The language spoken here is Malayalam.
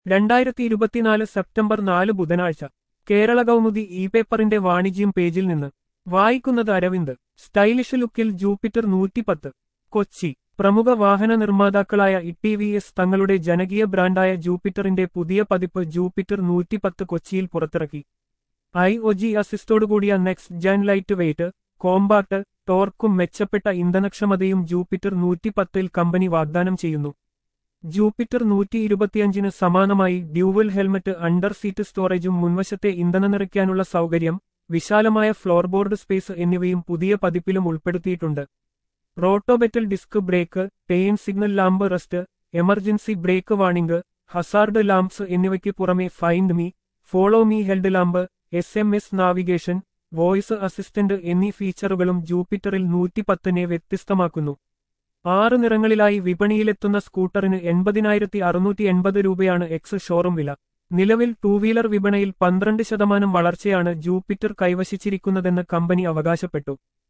രണ്ടായിരത്തി ഇരുപത്തിനാല് സെപ്റ്റംബർ നാല് ബുധനാഴ്ച കേരള കൗമുദി ഇ പേപ്പറിന്റെ വാണിജ്യം പേജിൽ നിന്ന് വായിക്കുന്നത് അരവിന്ദ് സ്റ്റൈലിഷ് ലുക്കിൽ ജൂപ്പിറ്റർ നൂറ്റിപ്പത്ത് കൊച്ചി പ്രമുഖ വാഹന നിർമ്മാതാക്കളായ ഇ വി എസ് തങ്ങളുടെ ജനകീയ ബ്രാൻഡായ ജൂപ്പിറ്ററിന്റെ പുതിയ പതിപ്പ് ജൂപ്പിറ്റർ നൂറ്റിപ്പത്ത് കൊച്ചിയിൽ പുറത്തിറക്കി ഐ ഒ ജി അസിസ്റ്റോടുകൂടിയ next gen light weight compact ടോർക്കും മെച്ചപ്പെട്ട ഇന്ധനക്ഷമതയും ജൂപ്പിറ്റർ നൂറ്റിപ്പത്തിൽ കമ്പനി വാഗ്ദാനം ചെയ്യുന്നു ജൂപ്പിറ്റർ നൂറ്റി ഇരുപത്തിയഞ്ചിന് സമാനമായി ഡ്യൂവൽ ഹെൽമറ്റ് അണ്ടർ സീറ്റ് സ്റ്റോറേജും മുൻവശത്തെ ഇന്ധനം നിറയ്ക്കാനുള്ള സൗകര്യം വിശാലമായ ഫ്ലോർബോർഡ് സ്പേസ് എന്നിവയും പുതിയ പതിപ്പിലും ഉൾപ്പെടുത്തിയിട്ടുണ്ട് റോട്ടോബെറ്റൽ ഡിസ്ക് ബ്രേക്ക് ടെയിൻ signal lamp rest emergency brake warning hazard lamps എന്നിവയ്ക്ക് പുറമെ ഫൈൻഡ് മീ ഫോളോ മീ ഹെൽഡ് lamp S M S navigation voice assistant എന്നീ ഫീച്ചറുകളും ജൂപ്പിറ്ററിൽ നൂറ്റിപ്പത്തിനെ വ്യത്യസ്തമാക്കുന്നു ആറ് നിറങ്ങളിലായി വിപണിയിലെത്തുന്ന സ്കൂട്ടറിന് എൺപതിനായിരത്തി അറുന്നൂറ്റി എൺപത് രൂപയാണ് എക്സ് ഷോറൂം വില നിലവിൽ ടൂ വീലർ വിപണിയിൽ പന്ത്രണ്ട് ശതമാനം വളർച്ചയാണ് ജൂപ്പിറ്റർ കൈവശിച്ചിരിക്കുന്നതെന്ന് കമ്പനി അവകാശപ്പെട്ടു